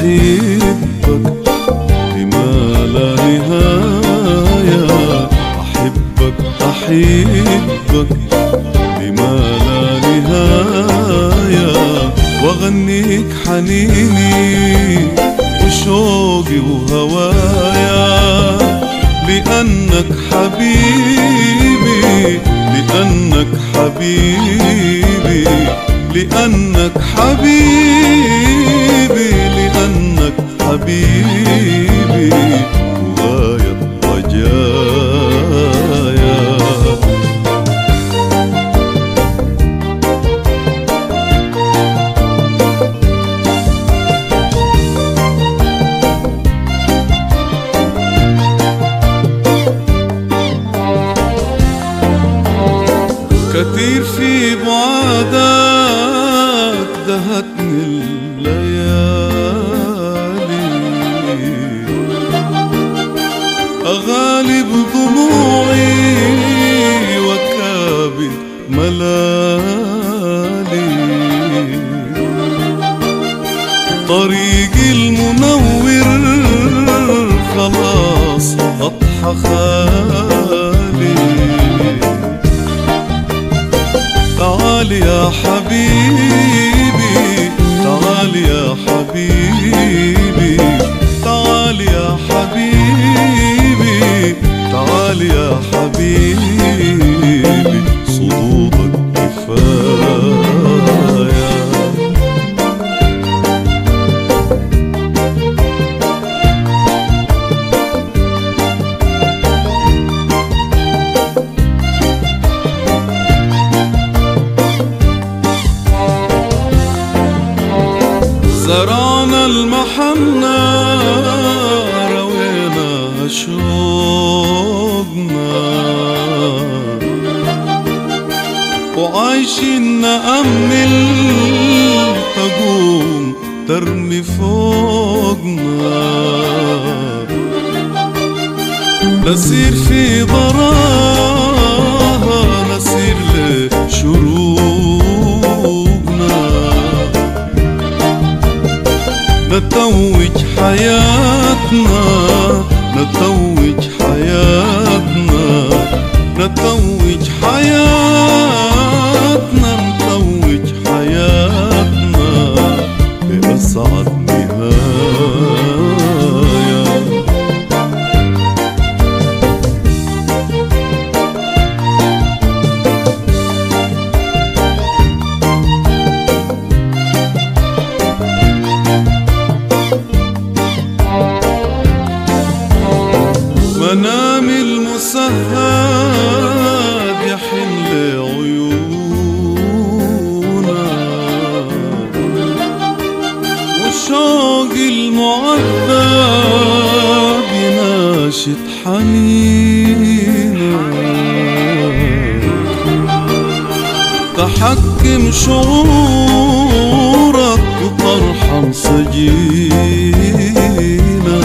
أحبك بما لا نهاية أحبك أحبك بما لا نهاية وأغنيك حنيني وشوقي وهوايا لأنك حبيبي لأنك حبيبي لأنك حبيبي لأنك حبيبي وغاية رجايا كتير في بعادك دهتني الليالي أغالب ضموعي وكابد ملالي طريقي المنور خلاص أضحى خالي تعال يا حبيبي تعال يا حبيبي تعال يا حبيبي تعال يا حبيبي صدودك كفايه زرعنا المحنة روينا شوقنا وعايشين نأمل تقوم ترمي فوقنا نسير في ضراها نسير لشروقنا نتوج حياتنا نتوج حياتنا نتوج حياتنا نتوج حياتنا بأسعد نهاية منام المسهد يحن لعيونا والشوق المعذب يناشد حنينا تحكم شعورك وترحم سجينا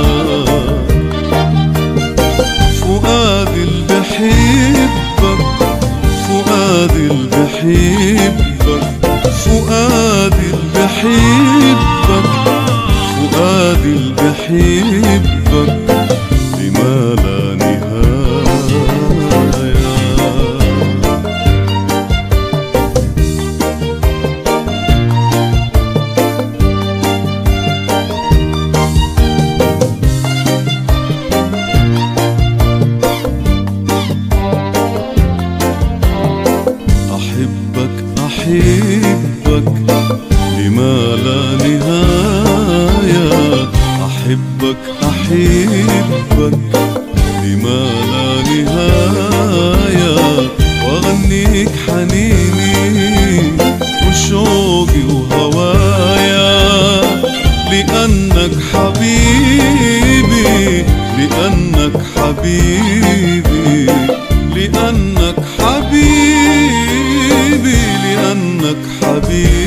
فؤادي اللي بحبك فؤادي اللي بحبك فؤادي اللي بحبك فؤادي اللي بحبك بما لا نهاية أحبك أحبك لما لا نهاية أحبك أحبك لما لا نهاية وأغنيك حنيني وشوقي وهوايا لأنك حبيبي لأنك حبيبي لأنك حبيبي لأنك حبيبي